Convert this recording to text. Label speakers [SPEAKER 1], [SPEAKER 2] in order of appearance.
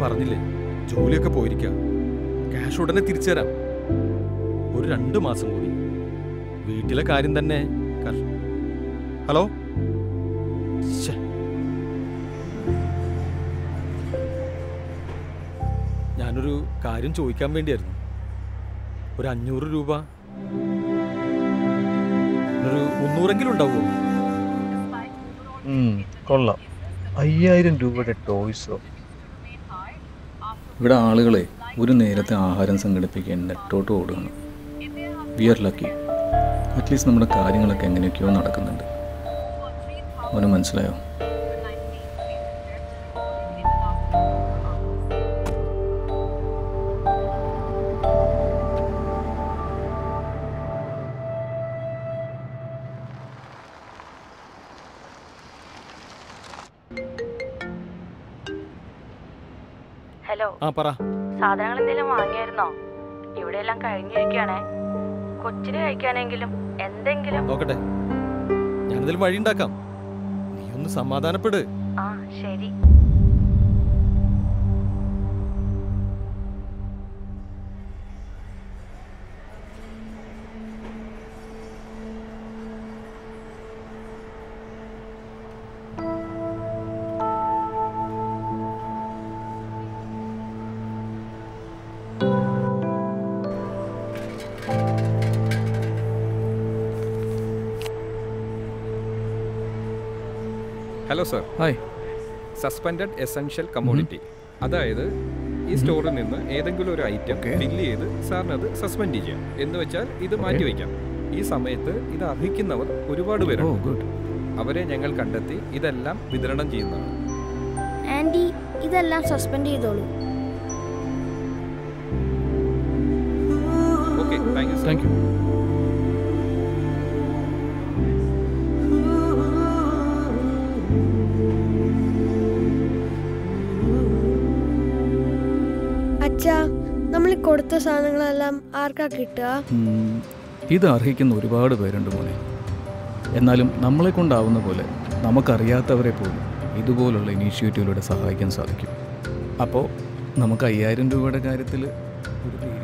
[SPEAKER 1] പറഞ്ഞില്ലേ ജോലിയൊക്കെ പോയിരിക്കുക ക്യാഷ് ഉടനെ തിരിച്ചു തരാം ഒരു രണ്ട് മാസം കൂടി വീട്ടിലെ കാര്യം തന്നെ കഷ്- ഹലോ ശ്ശെ. ഞാനൊരു കാര്യം ചോദിക്കാൻ വേണ്ടിയായിരുന്നു ഒരു അഞ്ഞൂറ് രൂപ ഒരു മുന്നൂറെങ്കിലും ഉണ്ടാവുമോ
[SPEAKER 2] ഉം, കൊള്ളാം അയ്യായിരം രൂപയുടെ ടോയ്സോ
[SPEAKER 3] ഇവിടെ ആളുകളെ ഒരു നേരത്തെ ആഹാരം സംഘടിപ്പിക്കാൻ നെട്ടോട്ട് ഓടുകയാണ് വി ആർ ലക്കി അറ്റ്ലീസ്റ്റ് നമ്മുടെ കാര്യങ്ങളൊക്കെ എങ്ങനെയൊക്കെയോ നടക്കുന്നുണ്ട് അവന് മനസ്സിലായോ
[SPEAKER 4] ഹലോ
[SPEAKER 1] ആ പറ
[SPEAKER 4] സാധനങ്ങൾ എന്തെങ്കിലും വാങ്ങിയായിരുന്നോ ഇവിടെ എല്ലാം കഴിഞ്ഞിരിക്കുകയാണേ കൊച്ചിന് കഴിക്കാനെങ്കിലും എന്തെങ്കിലും
[SPEAKER 1] നോക്കട്ടെ ഞാനതിൽ വഴി ഉണ്ടാക്കാം നീ ഒന്ന് സമാധാനപ്പെട്
[SPEAKER 4] ആ ശരി
[SPEAKER 5] hello sir
[SPEAKER 3] hi
[SPEAKER 5] suspended essential commodity അതായത് ഈ സ്റ്റോറിൽ നിന്ന് ഏതെങ്കിലും ഒരു ഐറ്റം ബില്ല് ചെയ്ത് സാറിന് അത് സസ്പെൻഡ് ചെയ്യാം എന്ന് വെച്ചാൽ ഇത് മാറ്റിവെക്കാം ഈ സമയത്ത് ഇത് അർഹിക്കുന്നവർ ഒരുപാട്
[SPEAKER 3] ഓ
[SPEAKER 5] പേരുണ്ട്
[SPEAKER 3] ഗുഡ്
[SPEAKER 5] അവരെ ഞങ്ങൾ കണ്ടെത്തി ഇതെല്ലാം വിതരണം ചെയ്യുന്നതാണ്
[SPEAKER 6] ആൻറ്റി ഇതെല്ലാം സസ്പെൻഡ് ചെയ്തോളൂ
[SPEAKER 5] okay thank you
[SPEAKER 3] thank you
[SPEAKER 6] അച്ഛാ നമ്മൾ കൊടുത്ത സാധനങ്ങളെല്ലാം ആർക്കാ കിട്ടുക
[SPEAKER 3] ഉം, ഇത് അർഹിക്കുന്ന ഒരുപാട് പേരുണ്ട് മോനെ എന്നാലും നമ്മളെ കൊണ്ടാവുന്ന പോലെ നമുക്കറിയാത്തവരെ പോലും ഇതുപോലുള്ള ഇനീഷ്യേറ്റീവിലൂടെ സഹായിക്കാൻ സാധിക്കും അപ്പോൾ നമുക്ക് അയ്യായിരം രൂപയുടെ കാര്യത്തിൽ ഒരു